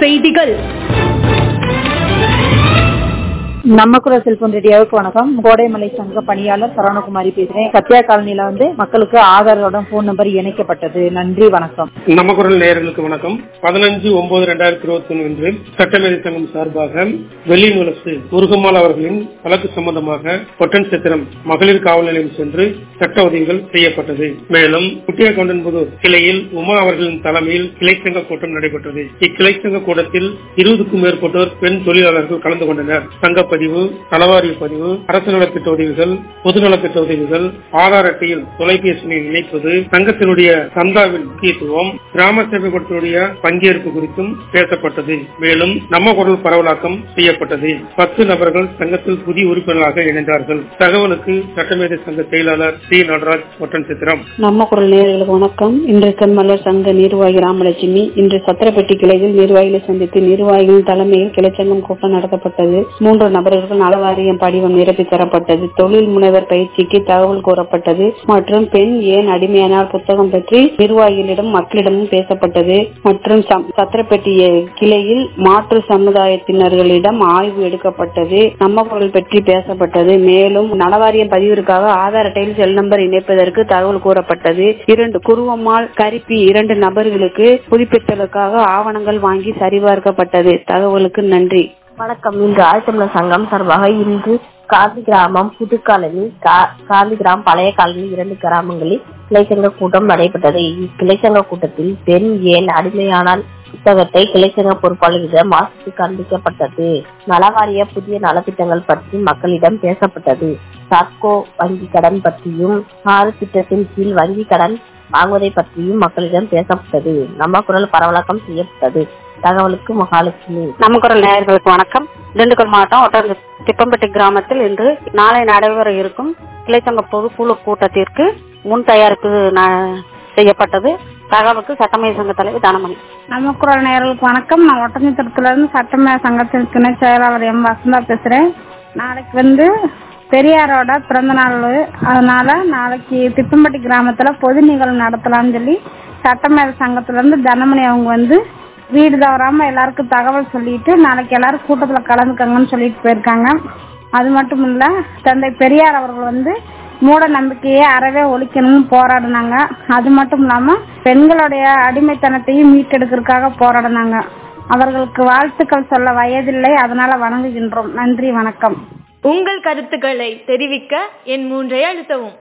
செய்திகள் நம்ம குரல் செல்போன் ரேடியோவுக்கு வணக்கம் கோடைமலை சங்க பணியாளர் சரவணகுமாரி பேசுறேன் சத்யா காலனில வந்து மக்களுக்கு ஆதாரோட போன் நம்பர் இணைக்கப்பட்டது நன்றி வணக்கம் நம்ம குரல் நேயர்களுக்கு வணக்கம் பதினஞ்சு ஒன்பது ரெண்டாயிரத்தி இருபத்தி ஒன்று இன்று சட்டமேதை சங்கம் சார்பாக வெள்ளிமுலசு முருகம்மாள் அவர்களின் வழக்கு சம்பந்தமாக பொட்டன் சித்திரம் மகளிர் காவல் நிலையம் சென்று சட்ட உதவிகள் செய்யப்பட்டது மேலும் குட்டியக்கவுண்டன்புதூர் கிளையில் உமா அவர்களின் தலைமையில் கிளை சங்க கூட்டம் நடைபெற்றது இக்கிளை சங்க கூட்டத்தில் இருபதுக்கும் மேற்பட்டோர் பெண் தொழிலாளர்கள் கலந்து கொண்டனர் சங்க பதிவு நலவாரிய பதிவு அரசு நலத்திட்ட உதவிகள் பொது நலத்திட்ட உதவிகள் ஆதார் அட்டையில் தொலைபேசியை இணைப்பது சங்கத்தினுடைய சந்தாவின் முக்கியத்துவம் கிராம சேவைப்படுத்தினுடைய பங்கேற்பு குறித்தும் பேசப்பட்டது மேலும் நம்ம குரல் பரவலாக்கம் செய்யப்பட்டது பத்து நபர்கள் சங்கத்தில் புதிய உறுப்பினராக இணைந்தார்கள் தகவலுக்கு சட்டமேதை சங்க செயலாளர் சி நடராஜ் ஒட்டன் சித்திரம் நம்ம குரல் நேர்களுக்கு வணக்கம் இன்று தென்மலர் சங்க நிர்வாகி ராமலட்சுமி இன்று சத்திரப்பட்டி கிளையில் நிர்வாகிகளை சந்தித்து நிர்வாகிகளின் தலைமையில் கிளைச்சங்கம் கூட்டம் நடத்தப்பட்டது மூன்று நபர்கள் நலவாரியம் படிவம் நிரப்பி தரப்பட்டது தொழில் முனைவர் பயிற்சிக்கு தகவல் கூறப்பட்டது மற்றும் பெண் ஏன் அடிமையானால் புத்தகம் பற்றி நிர்வாகிகளிடம் மக்களிடமும் பேசப்பட்டது மற்றும் சத்திரப்பட்டி கிளையில் மாற்று சமுதாயத்தினர்களிடம் ஆய்வு எடுக்கப்பட்டது நம்ம குரல் பற்றி பேசப்பட்டது மேலும் நலவாரியம் பதிவிற்காக ஆதார் அட்டையில் செல் நம்பர் இணைப்பதற்கு தகவல் கூறப்பட்டது இரண்டு குருவம்மாள் கரிப்பி இரண்டு நபர்களுக்கு புதுப்பித்தலுக்காக ஆவணங்கள் வாங்கி சரிபார்க்கப்பட்டது தகவலுக்கு நன்றி வணக்கம் இன்று ஆழ்த்தமிழர் சங்கம் சார்பாக இன்று காந்தி கிராமம் புதுக்காலனி காந்தி கிராமம் பழைய காலனி இரண்டு கிராமங்களில் கிளைச்சங்க கூட்டம் நடைபெற்றது இக்கிளைச்சங்க கூட்டத்தில் பெண் ஏன் அடிமையானால் புத்தகத்தை கிளைச்சங்க பொறுப்பாளர்களிடம் வாசித்து காண்பிக்கப்பட்டது நலவாரிய புதிய நலத்திட்டங்கள் பற்றி மக்களிடம் பேசப்பட்டது சாட்கோ வங்கி கடன் பற்றியும் ஆறு திட்டத்தின் கீழ் வங்கி கடன் வாங்குவதை பற்றியும் மக்களிடம் பேசப்பட்டது நம்ம குரல் பரவலாக்கம் செய்யப்பட்டது தகவலுக்கு மகாலட்சுமி நம்ம குரல் நேயர்களுக்கு வணக்கம் திண்டுக்கல் மாவட்டம் ஒட்டந்த திப்பம்பட்டி கிராமத்தில் இன்று நாளை நடைபெற இருக்கும் கிளைச்சங்க பொதுக்குழு கூட்டத்திற்கு முன் தயாரிப்பு செய்யப்பட்டது தகவலுக்கு சட்டமேய சங்க தலைவர் தனமணி நம்ம குரல் நேயர்களுக்கு வணக்கம் நான் ஒட்டஞ்சத்திரத்துல இருந்து சட்டமேய சங்கத்தின் துணை செயலாளர் எம் வசந்தா பேசுறேன் நாளைக்கு வந்து பெரியாரோட பிறந்த நாள் அதனால நாளைக்கு திப்பம்பட்டி கிராமத்துல பொது நிகழ்வு நடத்தலாம்னு சொல்லி சட்டமேத சங்கத்துல இருந்து தனமணி அவங்க வந்து வீடு தவறாம எல்லாருக்கும் தகவல் சொல்லிட்டு நாளைக்கு எல்லாரும் கூட்டத்துல கலந்துக்கங்கன்னு சொல்லிட்டு போயிருக்காங்க அது மட்டும் இல்ல தந்தை பெரியார் அவர்கள் வந்து மூட நம்பிக்கையை அறவே ஒழிக்கணும்னு போராடினாங்க அது மட்டும் இல்லாம பெண்களுடைய அடிமைத்தனத்தையும் மீட்டெடுக்கிறதுக்காக போராடினாங்க அவர்களுக்கு வாழ்த்துக்கள் சொல்ல வயதில்லை அதனால வணங்குகின்றோம் நன்றி வணக்கம் உங்கள் கருத்துக்களை தெரிவிக்க என் மூன்றை அழுத்தவும்